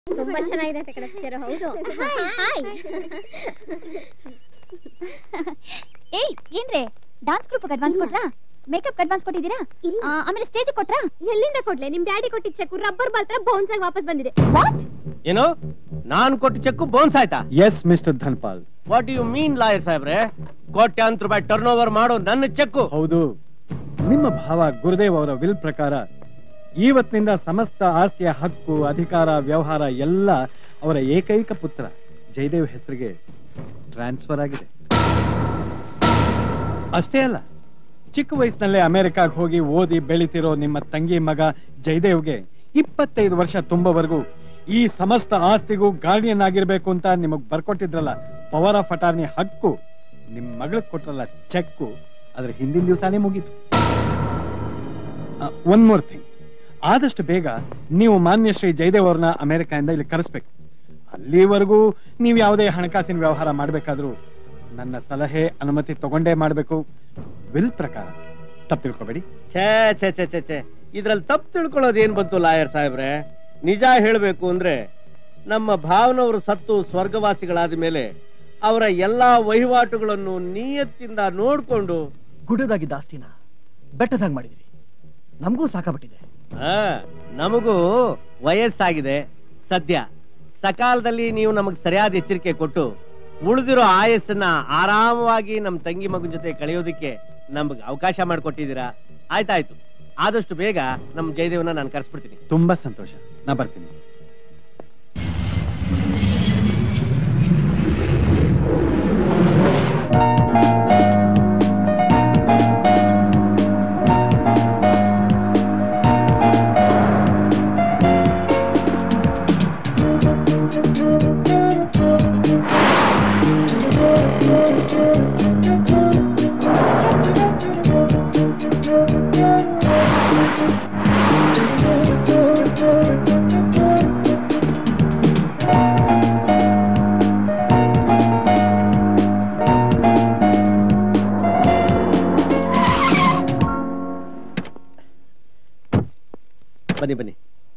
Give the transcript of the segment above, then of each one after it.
ತುಂಬಾ ಚೆನ್ನಾಗಿದೆ ಕಡೆ ಪಿಕ್ಚರ್ ಹೌದು ಹಾಯ್ ಏಯ್ ಏನ್ರೆ ಡಾನ್ಸ್ ಗ್ರೂಪ್ ಅಡ್ವಾನ್ಸ್ ಕೊಟ್ರಾ ಮೇಕಪ್ ಅಡ್ವಾನ್ಸ್ ಕೊಟ್ಟಿದ್ದೀರಾ ಆ, ಆಮೇಲೆ ಸ್ಟೇಜ್ ಕೊಟ್ರಾ ಎಲ್ಲಿಂದ ಕೊಡ್ಲೆ ನಿಮ್ ಡ್ಯಾಡಿ ಕೊಟ್ಟಿದ್ ಚೆಕ್ ರಬ್ಬರ್ ಬಾಲ್ ತರ ಬೌನ್ಸ್ ಆಗಿ ವಾಪಸ್ ಬಂದಿದೆ ವಾಟ್ ಏನು ನಾನ್ ಕೊಟ್ಟ ಚೆಕ್ ಬೋನ್ಸ್ ಆಯ್ತಾ yes mister Dhanpal what you mean lawyer ಸಾಹೇಬ್ರೆ ಕೋಟ್ಯಾಂತರ ರೂಪಾಯಿ ಟರ್ನ್ ಓವರ್ ಮಾಡೋ ನನ್ನ ಚೆಕ್ಕು ಹೌದು ನಿಮ್ಮ ಭಾವ ಗುರುದೇವ್ ಅವರ ವಿಲ್ ಪ್ರಕಾರ ಇವತ್ತಿನಿಂದ ಸಮಸ್ತ ಆಸ್ತಿಯ ಹಕ್ಕು ಅಧಿಕಾರ ವ್ಯವಹಾರ ಎಲ್ಲ ಅವರ ಏಕೈಕ ಪುತ್ರ ಜಯದೇವ್ ಹೆಸರಿಗೆ ಟ್ರಾನ್ಸ್ಫರ್ ಆಗಿದೆ ಅಷ್ಟೇ ಅಲ್ಲ ಚಿಕ್ಕ ವಯಸ್ಸಿನಲ್ಲೇ ಅಮೆರಿಕಾಗ್ ಹೋಗಿ ಓದಿ ಬೆಳಿತಿರೋ ನಿಮ್ಮ ತಂಗಿ ಮಗ ಜಯದೇವ್ಗೆ ಇಪ್ಪತ್ತೈದು ವರ್ಷ ತುಂಬವರೆಗೂ ಈ ಸಮಸ್ತ ಆಸ್ತಿಗೂ ಗಾರ್ಡಿಯನ್ ಆಗಿರ್ಬೇಕು ಅಂತ ನಿಮಗ್ ಬರ್ಕೊಟ್ಟಿದ್ರಲ್ಲ ಪವರ್ ಆಫ್ ಅಟಾರ್ನಿ ಹಕ್ಕು ನಿಮ್ ಮಗಳಿಗೆ ಕೊಟ್ರಲ್ಲ ಚೆಕ್ಕು ಅದ್ರ ಹಿಂದಿನ ದಿವಸನೇ ಮುಗೀತು ಒನ್ ಮೋರ್ ಥಿಂಗ್ ಆದಷ್ಟು ಬೇಗ ನೀವು ಮಾನ್ಯ ಶ್ರೀ ಜಯದೇವ್ ಅವ್ರನ್ನ ಅಮೆರಿಕಾದಿಂದ ಇಲ್ಲಿ ಕರೆಸ್ಬೇಕು ಅಲ್ಲಿವರೆಗೂ ನೀವು ಯಾವುದೇ ಹಣಕಾಸಿನ ವ್ಯವಹಾರ ಮಾಡ್ಬೇಕಾದ್ರೂ ನನ್ನ ಸಲಹೆ ಅನುಮತಿ ತಗೊಂಡೇ ಮಾಡ್ಬೇಕು ವಿಲ್ ಪ್ರಕಾರ ತಪ್ಪು ತಿಳ್ಕೊಬೇಡಿ ಛೇ ಛೇ ಛೇ ಛೇ ಛೇ ಇದ್ರಲ್ಲಿ ತಪ್ಪು ತಿಳ್ಕೊಳ್ಳೋದು ಏನ್ ಬಂತು ಲಾಯರ್ ಸಾಹೇಬ್ರೆ ನಿಜ ಹೇಳ್ಬೇಕು ಅಂದ್ರೆ ನಮ್ಮ ಭಾವನವರು ಸತ್ತು ಸ್ವರ್ಗವಾಸಿಗಳಾದ ಮೇಲೆ ಅವರ ಎಲ್ಲಾ ವಹಿವಾಟುಗಳನ್ನು ನಿಯತ್ತಿಂದ ನೋಡ್ಕೊಂಡು ಗುಡ್ಡದಾಗಿದ್ದ ಆಸ್ತಿನ ಬೆಟ್ಟದಾಗ ಮಾಡಿದ್ರಿ ನಮಗೂ ಸಾಕಾಗ್ಬಿಟ್ಟಿದೆ ಆ, ನಮಗೂ ವಯಸ್ಸಾಗಿದೆ ಸದ್ಯ ಸಕಾಲದಲ್ಲಿ ನೀವು ನಮಗ್ ಸರಿಯಾದ ಎಚ್ಚರಿಕೆ ಕೊಟ್ಟು ಉಳಿದಿರೋ ಆಯಸ್ಸನ್ನ ಆರಾಮವಾಗಿ ನಮ್ ತಂಗಿ ಮಗನ ಜೊತೆ ಕಳೆಯೋದಕ್ಕೆ ನಮ್ಗೆ ಅವಕಾಶ ಮಾಡಿಕೊಟ್ಟಿದ್ದೀರಾ ಆಯ್ತಾಯ್ತು ಆದಷ್ಟು ಬೇಗ ನಮ್ ಜಯದೇವನ ನಾನು ಕರೆಸ್ಬಿಡ್ತೀನಿ ತುಂಬಾ ಸಂತೋಷ ನಾ ಬರ್ತೀನಿ ಬನ್ನಿ ಬನ್ನಿ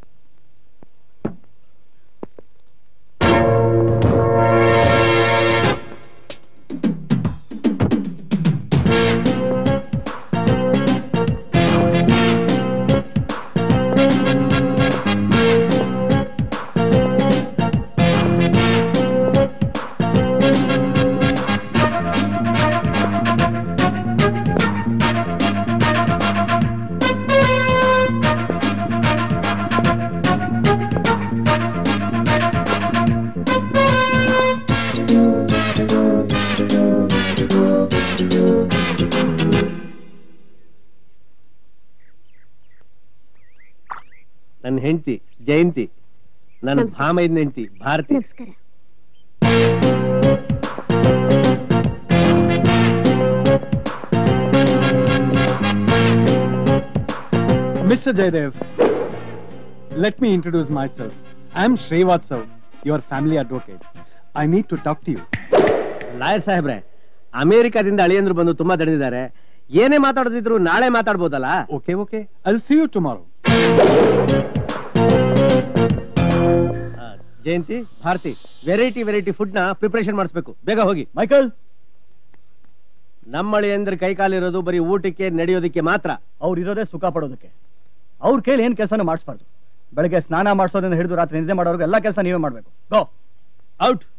ನನ್ನ ಹೆಂಡತಿ ಜಯಂತಿ ನನ್ನ ನಮಸ್ಕಾರ. ಭಾಮೈದನ ಹೆಂಡತಿ ಭಾರತಿ ನಮಸ್ಕಾರ Mr. Jaydev, let me introduce myself. I am Srivatsav, your family advocate. I need to talk to you. Lawyer ಸಾಹೇಬ್ರೆ ಅಮೆರಿಕಾದಿಂದ ಅಳಿಯಂದ್ರು ಬಂದು ತುಂಬಾ ದಣಿದಿದ್ದಾರೆ ಏನೇ ಮಾತಾಡೋದಿದ್ರು ನಾಳೆ ಮಾತಾಡ್ಬೋದಲ್ಲ Okay, okay. I'll see you tomorrow. ಆ, Jayanti Bharati variety variety food ನ ಪ್ರಿಪರೇಷನ್ ಮಾಡಿಸ್ಬೇಕು ಬೇಗ ಹೋಗಿ ಮೈಕಲ್ ನಮ್ಮ ಅಳಿಯಂದ್ರ ಕೈಕಾಲಿರೋದು ಬರೀ ಊಟಕ್ಕೆ ನಡೆಯೋದಕ್ಕೆ ಮಾತ್ರ ಅವ್ರು ಇರೋದೇ ಸುಖ ಪಡೋದಕ್ಕೆ ಅವ್ರ ಕೈಲಿ ಏನ್ ಕೆಲಸನೂ ಮಾಡಿಸ್ಬಾರ್ದು ಬೆಳಗ್ಗೆ ಸ್ನಾನ ಮಾಡಿಸೋದ್ರಿಂದ ಹಿಡಿದು ರಾತ್ರಿ ನಿದ್ದೆ ಮಾಡೋರ್ಗು ಎಲ್ಲ ಕೆಲಸ ನೀವೇ ಮಾಡ್ಬೇಕು ಗೋ ಔಟ್